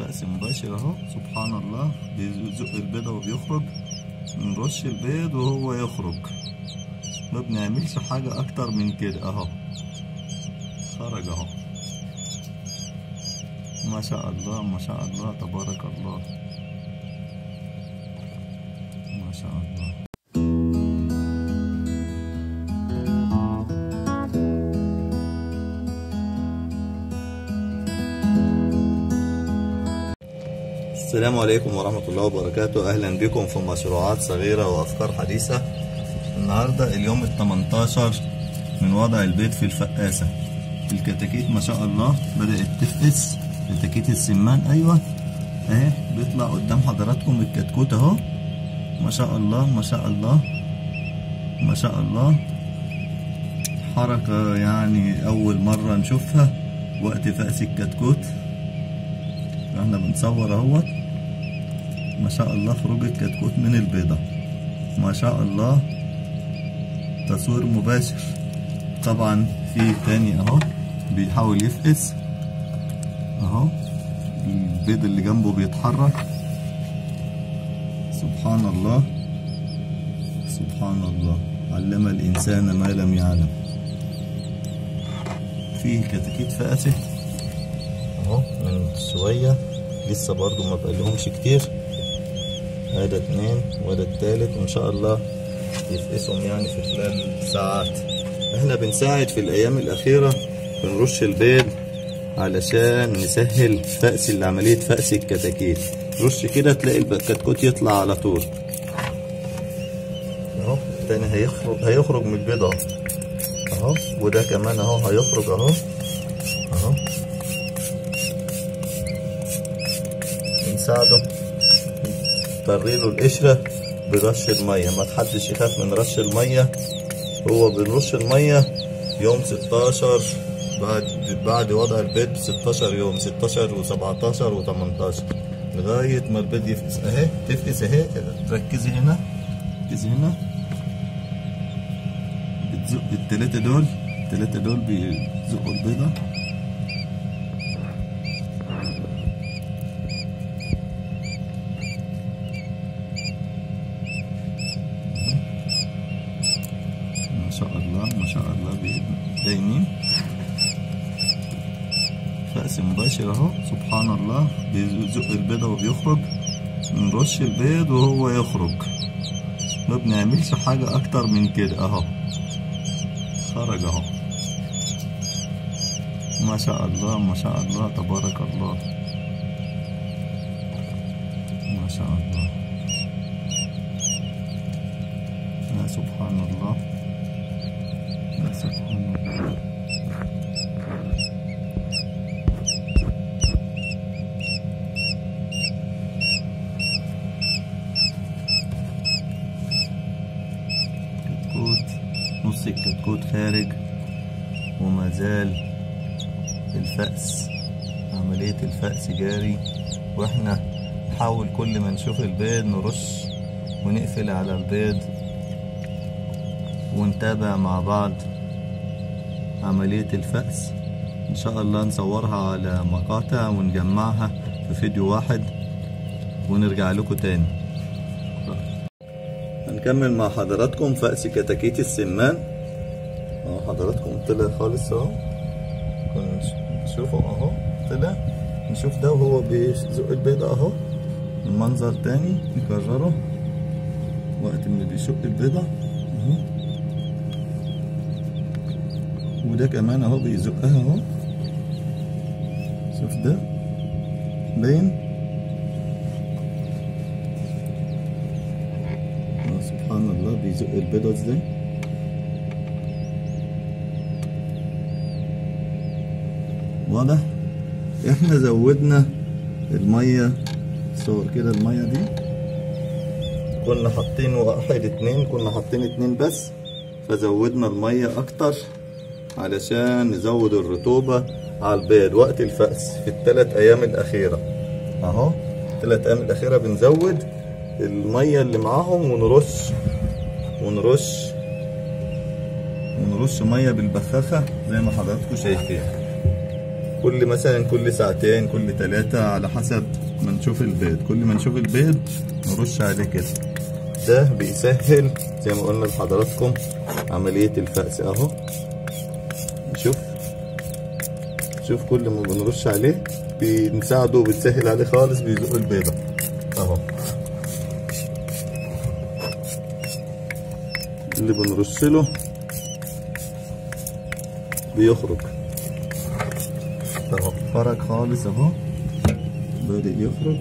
فأس مباشر اهو سبحان الله بيزق البيضة وبيخرج نرش البيض وهو يخرج ما بنعملش حاجة أكتر من كده اهو خرج اهو ما شاء الله ما شاء الله تبارك الله ما شاء الله السلام عليكم ورحمة الله وبركاته أهلا بكم في مشروعات صغيرة وأفكار حديثة النهاردة اليوم ال 18 من وضع البيض في الفقاسة الكتاكيت ما شاء الله بدأت تفقس كتاكيت السمان أيوة أهي بيطلع قدام حضراتكم الكتكوت أهو ما شاء الله ما شاء الله ما شاء الله حركة يعني أول مرة نشوفها وقت فأس الكتكوت احنا بنصور اهوت ما شاء الله خروج الكتكوت من البيضة ما شاء الله تصوير مباشر طبعا في تاني اهو بيحاول يفقس اهو البيض اللي جنبه بيتحرك سبحان الله سبحان الله علم الانسان ما لم يعلم في كتاكيت فقست اهو من شوية لسه برضو ما بقالهمش كتير هذا اتنين وده التالت وان شاء الله يفقسهم يعني في خلال ساعات احنا بنساعد في الايام الاخيرة بنرش البيض علشان نسهل فأس عملية فأس الكتاكيت رش كده تلاقي الكتكوت يطلع على طول اهو التاني هيخرج هيخرج من البيض اهو اهو وده كمان اهو هيخرج اهو اهو بنساعده طريله القشرة برش المية ما تحدش يخاف من رش المية هو بنرش المية يوم ستاشر بعد بعد وضع البيض ستاشر يوم ستاشر وسبعتاشر وتمنتاشر لغاية ما البيض يفقس اهي تفقس اهي تركزي هنا ركزي هنا بتزق التلاتة دول التلاتة دول بيزقوا البيضة ما شاء الله ما شاء الله دايمين فأس مباشر اهو سبحان الله بيزق البيضة وبيخرج نرش البيض وهو يخرج ما بنعملش حاجة أكتر من كده اهو خرج اهو ما شاء الله ما شاء الله تبارك الله ما شاء الله يا سبحان الله يا سبحان الله كتكوت نص الكتكوت خارج وما زال الفأس عملية الفأس جاري واحنا نحاول كل ما نشوف البيض نرش ونقفل على البيض ونتابع مع بعض عملية الفأس إن شاء الله نصورها على مقاطع ونجمعها في فيديو واحد ونرجع لكم تاني هنكمل مع حضراتكم فأس كتاكيت السمان اهو حضراتكم طلع خالص اهو نشوفه اهو طلع نشوف ده وهو بيزق البيضة اهو المنظر تاني نكرره وقت ما بيشق البيضة اهو وده كمان اهو بيزقها اهو شوف ده باين سبحان الله بيزق البيضة ازاي واضح احنا زودنا المية صور كده المية دي كنا حاطين واحد اتنين كنا حاطين اتنين بس فزودنا المية اكتر علشان نزود الرطوبة على البيض وقت الفأس في الثلاث ايام الاخيرة اهو الثلاث ايام الاخيرة بنزود المية اللي معاهم ونرش ونرش ونرش مية بالبخاخة زي ما حضراتكم شايفين كل مثلا كل ساعتين كل ثلاثة على حسب ما نشوف البيض كل ما نشوف البيض نرش عليه كده ده بيسهل زي ما قلنا لحضراتكم عملية الفأس اهو شوف شوف كل ما بنرش عليه بنساعده وبتسهل عليه خالص بيزق البيضة اهو اللي بنرش له بيخرج اهو خرج خالص اهو بدأ يخرج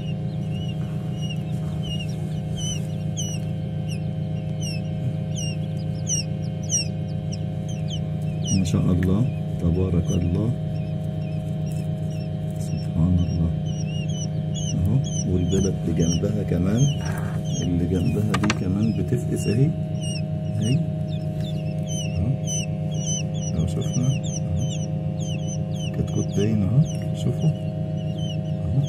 ما شاء الله تبارك الله سبحان الله اهو والبيضة اللي جنبها كمان اللي جنبها دي كمان بتفقس اهي اهي اهو اهو شفنا اهو كتكوت باين اهو شوفوا اهو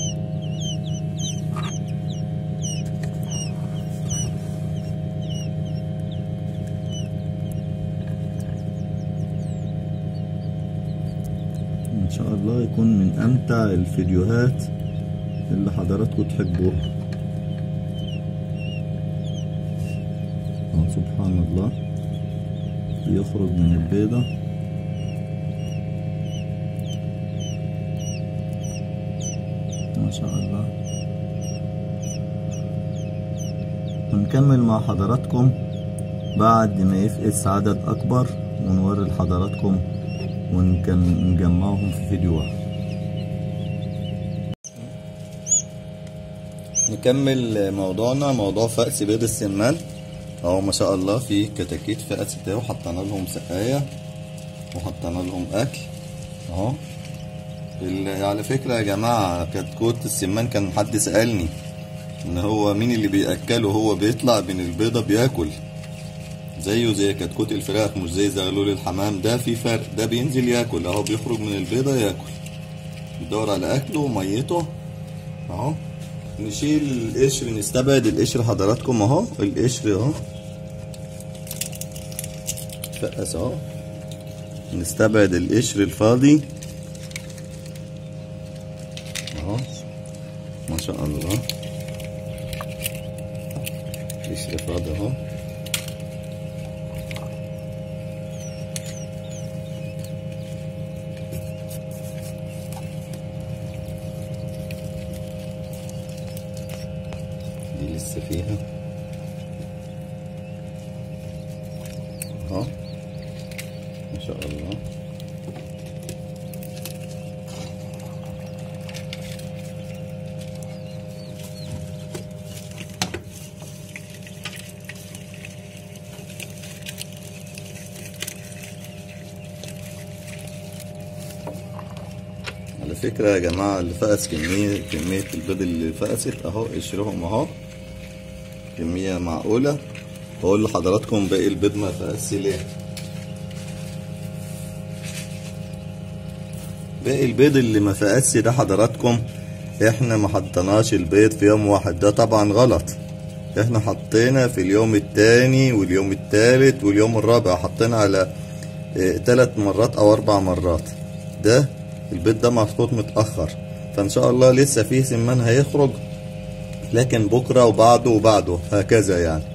ان شاء الله يكون من امتع الفيديوهات اللي حضراتكم تحبوها اهو سبحان الله بيخرج من البيضة ما شاء الله ونكمل مع حضراتكم بعد ما يفقس عدد أكبر ونوري لحضراتكم ونجمعهم في فيديو واحد نكمل موضوعنا موضوع فأس بيض السمان اهو ما شاء الله في كتاكيت فأس بتاعه حطينا لهم سقاية وحطينا لهم أكل اهو ال- على فكرة يا جماعة كتكوت السمان كان حد سألني ان هو مين اللي بيأكله هو بيطلع من البيضة بياكل زيه زي كتكوت الفراخ مش زي زغلول الحمام ده في فرق ده بينزل ياكل اهو بيخرج من البيضة ياكل يدور على اكله وميته اهو نشيل القشر نستبعد القشر حضراتكم اهو القشر اهو فقس اهو نستبعد القشر الفاضي اهو ما شاء الله قشر فاضي اهو دي لسه فيها اهو ما شاء الله على فكرة يا جماعة اللي فقس كمية كمية البيض اللي فقست اهو قشرهم اهو كمية معقولة بقول لحضراتكم باقي البيض ما فقس ليه باقي البيض اللي ما فقس ده حضراتكم احنا ما حطيناش البيض في يوم واحد ده طبعا غلط احنا حطينا في اليوم التاني واليوم التالت واليوم الرابع حطينا على اه تلات مرات او اربع مرات ده البيض ده محطوط متأخر فان شاء الله لسه فيه سمان هيخرج لكن بكرة وبعده وبعده هكذا يعني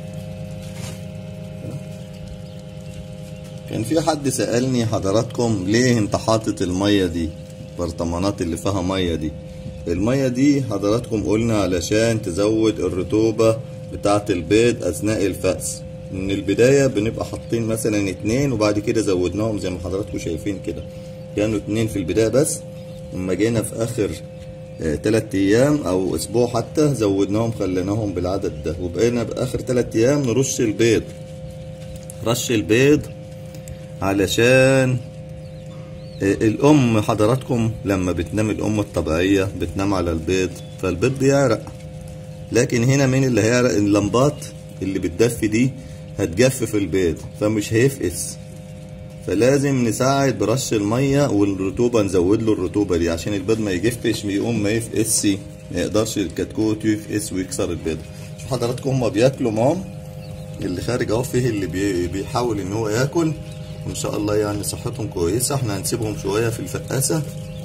كان في حد سألني حضراتكم ليه انت حاطط المية دي برطمانات اللي فيها مية دي المية دي حضراتكم قلنا علشان تزود الرطوبة بتاعة البيض أثناء الفأس من البداية بنبقى حاطين مثلا اتنين وبعد كده زودناهم زي ما حضراتكم شايفين كده كانوا اتنين في البداية بس لما جينا في آخر اه تلات أيام أو أسبوع حتى زودناهم خليناهم بالعدد ده وبقينا بآخر تلات أيام نرش البيض رش البيض علشان الأم حضراتكم لما بتنام الأم الطبيعية بتنام على البيض فالبيض بيعرق لكن هنا مين اللي هيعرق اللمبات اللي بتدفي دي هتجفف البيض فمش هيفقس فلازم نساعد برش المية والرطوبة نزود له الرطوبة دي عشان البيض ما يجفش ويقوم ما يفقسش ما يقدرش الكتكوت يفقس ويكسر البيض شوف حضراتكم هما بياكلوا مام اللي خارج اهو فيه اللي بي بيحاول ان هو ياكل وان شاء الله يعني صحتهم كويسه احنا هنسيبهم شويه في الفقاسه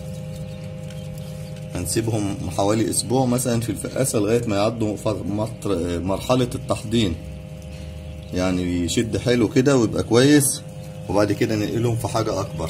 هنسيبهم حوالي اسبوع مثلا في الفقاسه لغايه ما يعدوا مطر- مرحله التحضير يعني يشد حلو كده ويبقى كويس وبعد كده ننقلهم في حاجه اكبر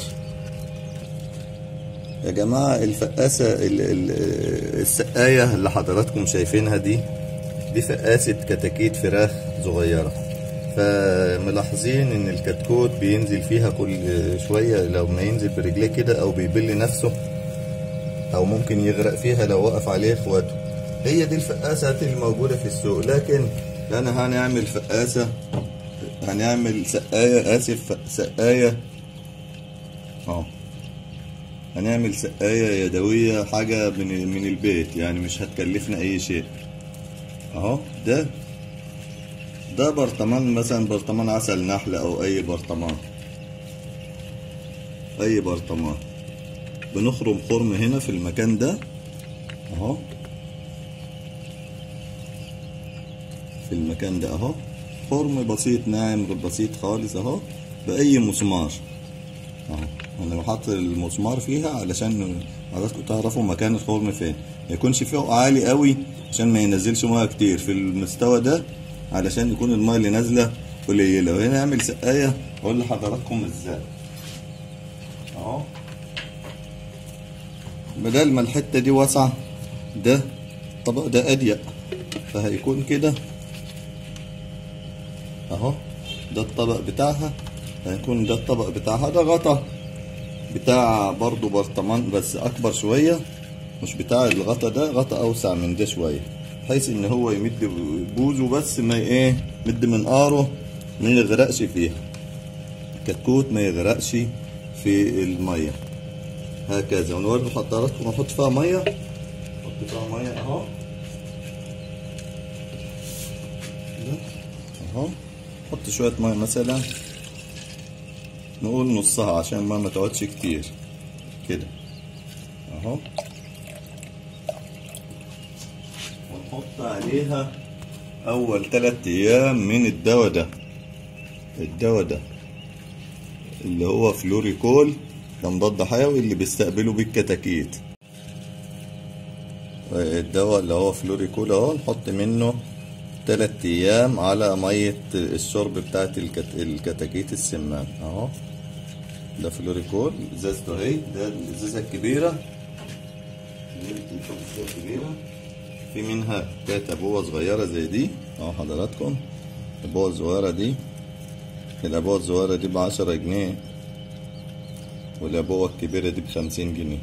يا جماعه الفقاسه ال- ال- السقايه اللي حضراتكم شايفينها دي دي فقاسه كتاكيت فراخ صغيره فملاحظين ان الكتكوت بينزل فيها كل شويه لو ما ينزل برجليه كده او بيبل نفسه او ممكن يغرق فيها لو وقف عليه اخواته هي دي الفقاسات اللي موجوده في السوق لكن انا هنعمل فقاسه هنعمل سقايه اسف سقايه اه هنعمل سقايه يدويه حاجه من من البيت يعني مش هتكلفنا اي شيء اهو ده ده برطمان مثلا برطمان عسل نحل او اي برطمان اي برطمان بنخرم خرم هنا في المكان ده اهو في المكان ده اهو خرم بسيط ناعم بسيط خالص اهو باي مسمار اهو انا بحط المسمار فيها علشان حضراتكم تعرفوا مكان الخرم فين ما يكونش فوق عالي قوي عشان ما ينزلش ميه كتير في المستوى ده علشان يكون الميه اللي نازله قليله وهنا اعمل سقايه اقول لحضراتكم ازاي اهو بدل ما الحته دي واسعه ده الطبق ده اضيق فهيكون كده اهو ده الطبق بتاعها هيكون ده الطبق بتاعها ده غطا بتاع برضو برطمان بس اكبر شويه مش بتاع الغطا ده غطا اوسع من ده شويه بحيث ان هو يمد بوزه بس ما ايه مد منقاره ما يغرقش فيها كتكوت ما يغرقش في الميه هكذا ونوري حضراتكم احط فيها ميه احط فيها ميه اهو كده. اهو حط شويه ميه مثلا نقول نصها عشان الميه ما تقعدش كتير كده اهو ونحط عليها اول تلات ايام من الدواء ده الدواء ده اللي هو فلوريكول ده مضاد حيوي اللي بيستقبلوا بيه الكتاكيت الدواء اللي هو فلوريكول اهو نحط منه تلات ايام على مية الشرب بتاعت الكت... الكتاكيت السمان اهو ده فلوريكول ازازته اهي ده الازازة الكبيرة الازازة الكبيرة في منها كانت ابوة صغيرة زي دي اهو حضراتكم الابوة الصغيرة دي الابوة الصغيرة دي بعشرة جنيه والابوة الكبيرة دي بخمسين جنيه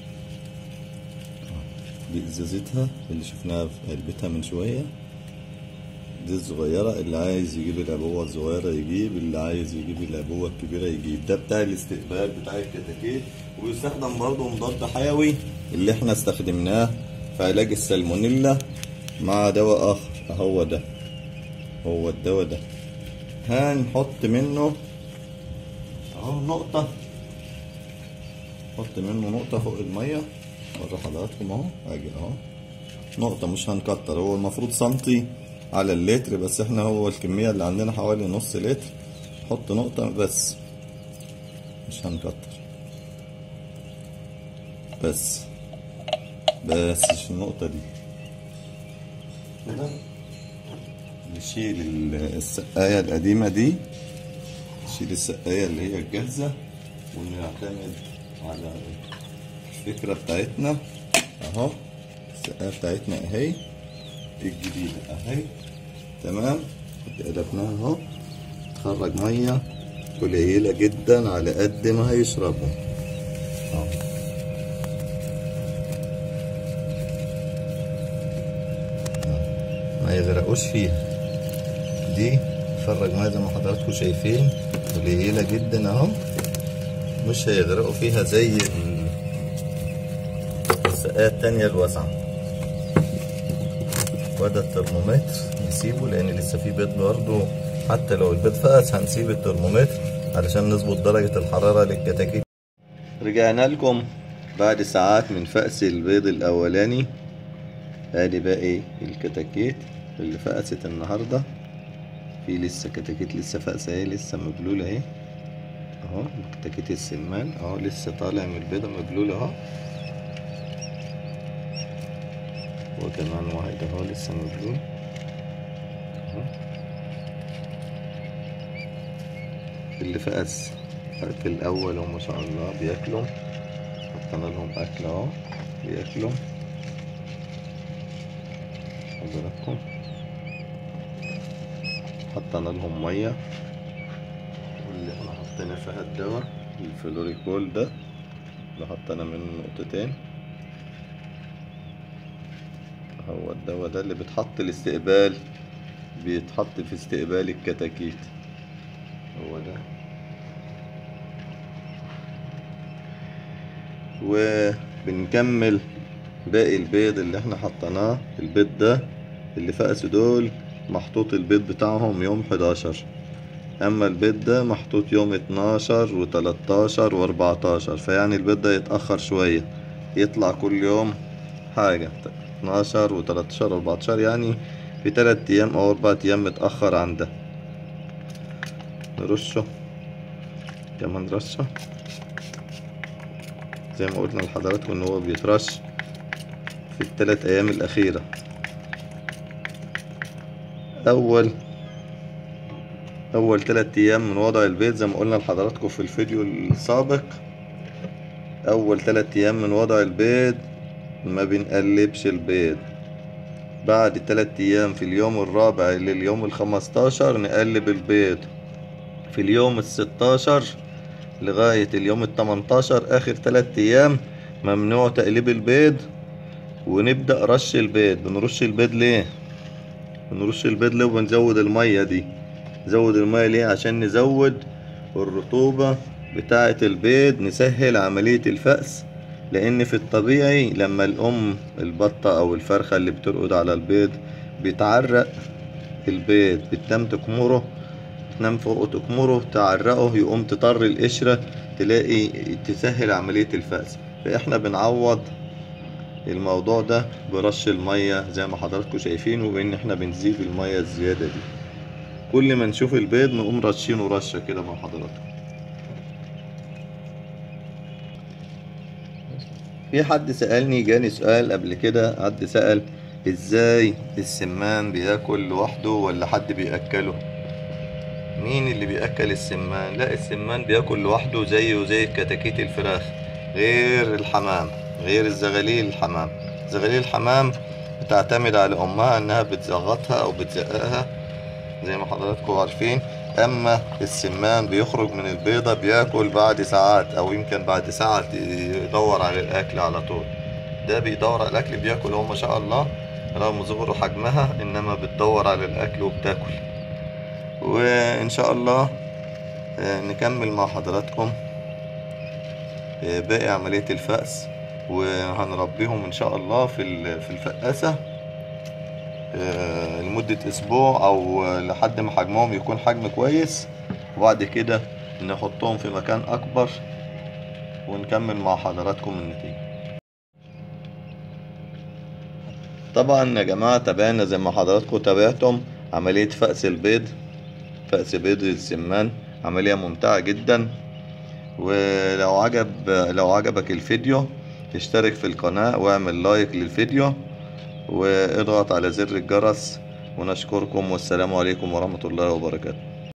دي ازازتها اللي شفناها في علبتها من شوية دي الصغيرة اللي عايز يجيب الأبوة الصغيرة يجيب اللي عايز يجيب الأبوة الكبيرة يجيب ده بتاع الاستقبال بتاع الكتاكيت ويستخدم برضه مضاد حيوي اللي احنا استخدمناه في علاج السالمونيلا مع دواء آخر هو ده هو الدواء ده هنحط منه اهو نقطة نحط منه نقطة فوق المية وري حضراتكم اهو اجي اهو نقطة مش هنكتر هو المفروض سنتي على اللتر بس احنا هو الكمية اللي عندنا حوالي نص لتر حط نقطة بس مش هنكتر بس بس مش النقطة دي كده نشيل ال- السقاية القديمة دي نشيل السقاية اللي هي الجاهزة ونعتمد على الفكرة بتاعتنا اهو السقاية بتاعتنا اهي الجديدة اهي تمام قلبناها اهو تخرج مية قليلة جدا على قد ما هيشربوا اهو ما يغرقوش فيها دي تخرج مية زي ما حضراتكم شايفين قليلة جدا اهو مش هيغرقوا فيها زي ال- السقاية التانية الواسعة وده الترمومتر نسيبه لان لسه في بيض برضه حتى لو البيض فقس هنسيب الترمومتر علشان نظبط درجة الحرارة للكتاكيت رجعنا لكم بعد ساعات من فأس البيض الأولاني ادي بقى ايه الكتاكيت اللي فقست النهاردة في لسه كتاكيت لسه فاقسة اهي لسه مبلولة اهي اهو تكيت السمان اهو لسه طالع من البيضة مبلولة اهو وكمان واحد اهو لسه مبلول اهو اللي فقس في الاول وما شاء الله بياكلوا حطينا لهم اكل اهو بياكلوا حضراتكم حطينا لهم ميه واللي احنا حطينا فيها الدواء الفلوريكول ده اللي حطينا منه نقطتين هو الدواء ده اللي بيتحط الاستقبال بيتحط في استقبال الكتاكيت هو ده وبنكمل باقي البيض اللي احنا حطيناه البيض ده اللي فقسوا دول محطوط البيض بتاعهم يوم 11 اما البيض ده محطوط يوم 12 و13 و14 فيعني البيض ده يتأخر شوية يطلع كل يوم حاجة 12 و13 و14 يعني في 3 ايام او 4 ايام متأخر عن ده نرشه كمان رشة زي ما قلنا لحضراتكم ان هو بيترش في الثلاث ايام الاخيرة اول اول تلات ايام من وضع البيض زي ما قلنا لحضراتكم في الفيديو السابق اول تلات ايام من وضع البيض ما بنقلبش البيض بعد تلات ايام في اليوم الرابع لليوم الخمستاشر نقلب البيض في اليوم الستاشر لغاية اليوم التمنتاشر اخر تلات ايام ممنوع تقليب البيض ونبدأ رش البيض بنرش البيض ليه بنرش البيض ليه وبنزود المية دي نزود المية ليه عشان نزود الرطوبة بتاعة البيض نسهل عملية الفأس لأن في الطبيعي لما الأم البطة أو الفرخة اللي بترقد على البيض بيتعرق البيض بتنام تكمره تنام فوق تكمره تعرقه يقوم تطر القشرة تلاقي تسهل عملية الفأس فإحنا بنعوض الموضوع ده برش المية زي ما حضراتكم شايفين وبإن إحنا بنزيد المية الزيادة دي كل ما نشوف البيض نقوم رشينه رشة كده مع حضراتكم في حد سألني جاني سؤال قبل كده حد سأل ازاي السمان بياكل لوحده ولا حد بيأكله مين اللي بيأكل السمان لا السمان بياكل لوحده زيه زي كتاكيت الفراخ غير الحمام غير الزغاليل الحمام زغاليل الحمام بتعتمد على امها انها بتزغطها او بتزققها زي ما حضراتكم عارفين اما السمان بيخرج من البيضة بياكل بعد ساعات او يمكن بعد ساعة يدور على الاكل على طول ده بيدور على الاكل بياكل هو ما شاء الله رغم صغر حجمها انما بتدور على الاكل وبتاكل وان شاء الله نكمل مع حضراتكم باقي عملية الفأس وهنربيهم ان شاء الله في في الفقاسة لمدة اسبوع او لحد ما حجمهم يكون حجم كويس وبعد كده نحطهم في مكان اكبر ونكمل مع حضراتكم النتيجة طبعا يا جماعة تابعنا زي ما حضراتكم تابعتم عملية فأس البيض فأس بيض السمان عملية ممتعة جدا ولو عجب لو عجبك الفيديو اشترك في القناة واعمل لايك للفيديو واضغط على زر الجرس ونشكركم والسلام عليكم ورحمة الله وبركاته